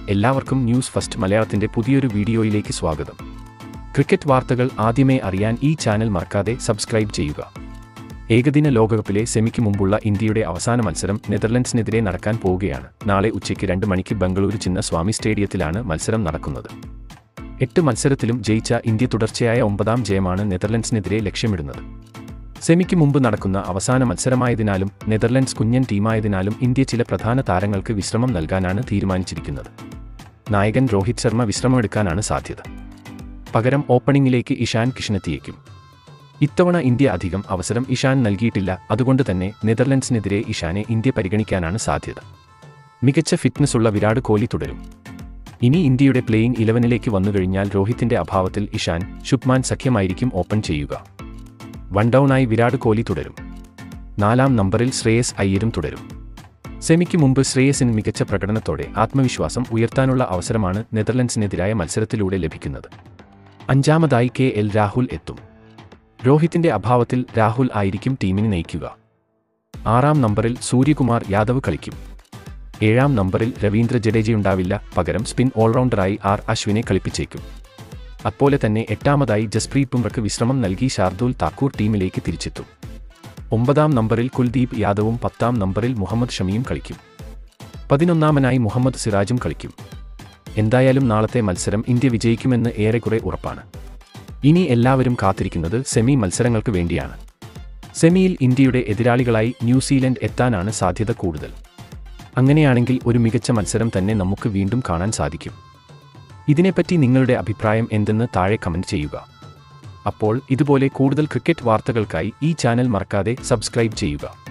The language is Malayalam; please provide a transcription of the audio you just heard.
എല്ലാവർക്കും ന്യൂസ് ഫസ്റ്റ് മലയാളത്തിന്റെ പുതിയൊരു വീഡിയോയിലേക്ക് സ്വാഗതം ക്രിക്കറ്റ് വാർത്തകൾ ആദ്യമേ അറിയാൻ ഈ ചാനൽ മറക്കാതെ സബ്സ്ക്രൈബ് ചെയ്യുക ഏകദിന ലോകകപ്പിലെ സെമിക്ക് മുമ്പുള്ള ഇന്ത്യയുടെ അവസാന മത്സരം നെതർലൻഡ്സിനെതിരെ നടക്കാൻ പോവുകയാണ് നാളെ ഉച്ചയ്ക്ക് രണ്ട് മണിക്ക് ബംഗളൂരു ചിന്നസ്വാമി സ്റ്റേഡിയത്തിലാണ് മത്സരം നടക്കുന്നത് എട്ട് മത്സരത്തിലും ജയിച്ച ഇന്ത്യ തുടർച്ചയായ ഒമ്പതാം ജയമാണ് നെതർലൻഡ്സിനെതിരെ ലക്ഷ്യമിടുന്നത് സെമിക്ക് മുമ്പ് നടക്കുന്ന അവസാന മത്സരമായതിനാലും നെതർലൻഡ്സ് കുഞ്ഞൻ ടീമായതിനാലും ഇന്ത്യ ചില പ്രധാന താരങ്ങൾക്ക് വിശ്രമം നൽകാനാണ് തീരുമാനിച്ചിരിക്കുന്നത് നായകൻ രോഹിത് ശർമ്മ വിശ്രമമെടുക്കാനാണ് സാധ്യത പകരം ഓപ്പണിംഗിലേക്ക് ഇഷാൻ കിഷനെത്തിയേക്കും ഇത്തവണ ഇന്ത്യ അധികം അവസരം ഇഷാൻ നൽകിയിട്ടില്ല അതുകൊണ്ട് തന്നെ നെതർലൻഡ്സിനെതിരെ ഇഷാനെ ഇന്ത്യ പരിഗണിക്കാനാണ് സാധ്യത മികച്ച ഫിറ്റ്നസ്സുള്ള വിരാട് കോഹ്ലി തുടരും ഇനി ഇന്ത്യയുടെ പ്ലേയിങ് ഇലവനിലേക്ക് വന്നുകഴിഞ്ഞാൽ രോഹിത്തിന്റെ അഭാവത്തിൽ ഇഷാൻ ശുഭ്മാൻ സഖ്യമായിരിക്കും ഓപ്പൺ ചെയ്യുക വൺ ഡൗണായി വിരാട് കോഹ്ലി തുടരും നാലാം നമ്പറിൽ ശ്രേയസ് അയ്യരും തുടരും സെമിക്ക് മുമ്പ് ശ്രേയസിന് മികച്ച പ്രകടനത്തോടെ ആത്മവിശ്വാസം ഉയർത്താനുള്ള അവസരമാണ് നെതർലൻഡ്സിനെതിരായ മത്സരത്തിലൂടെ ലഭിക്കുന്നത് അഞ്ചാമതായി കെ എൽ രാഹുൽ എത്തും രോഹിത്തിന്റെ അഭാവത്തിൽ രാഹുൽ ആയിരിക്കും ടീമിനെ നയിക്കുക ആറാം നമ്പറിൽ സൂര്യകുമാർ യാദവ് കളിക്കും ഏഴാം നമ്പറിൽ രവീന്ദ്ര ജഡേജയുണ്ടാവില്ല പകരം സ്പിൻ ഓൾറൗണ്ടറായി ആർ അശ്വിനെ കളിപ്പിച്ചേക്കും അതുപോലെ തന്നെ എട്ടാമതായി ജസ്പ്രീത് ബുംറയ്ക്ക് വിശ്രമം നൽകി ഷാർദുൽ താക്കൂർ ടീമിലേക്ക് തിരിച്ചെത്തും ഒമ്പതാം നമ്പറിൽ കുൽദീപ് യാദവും പത്താം നമ്പറിൽ മുഹമ്മദ് ഷമിയും കളിക്കും പതിനൊന്നാമനായി മുഹമ്മദ് സിറാജും കളിക്കും എന്തായാലും നാളത്തെ മത്സരം ഇന്ത്യ വിജയിക്കുമെന്ന് ഏറെക്കുറെ ഉറപ്പാണ് ഇനി എല്ലാവരും കാത്തിരിക്കുന്നത് സെമി മത്സരങ്ങൾക്ക് വേണ്ടിയാണ് സെമിയിൽ ഇന്ത്യയുടെ എതിരാളികളായി ന്യൂസിലൻഡ് എത്താനാണ് സാധ്യത കൂടുതൽ അങ്ങനെയാണെങ്കിൽ ഒരു മികച്ച മത്സരം തന്നെ നമുക്ക് വീണ്ടും കാണാൻ സാധിക്കും ഇതിനെപ്പറ്റി നിങ്ങളുടെ അഭിപ്രായം എന്തെന്ന് താഴെ കമന്റ് ചെയ്യുക അപ്പോൾ ഇതുപോലെ കൂടുതൽ ക്രിക്കറ്റ് വാർത്തകൾക്കായി ഈ ചാനൽ മറക്കാതെ സബ്സ്ക്രൈബ് ചെയ്യുക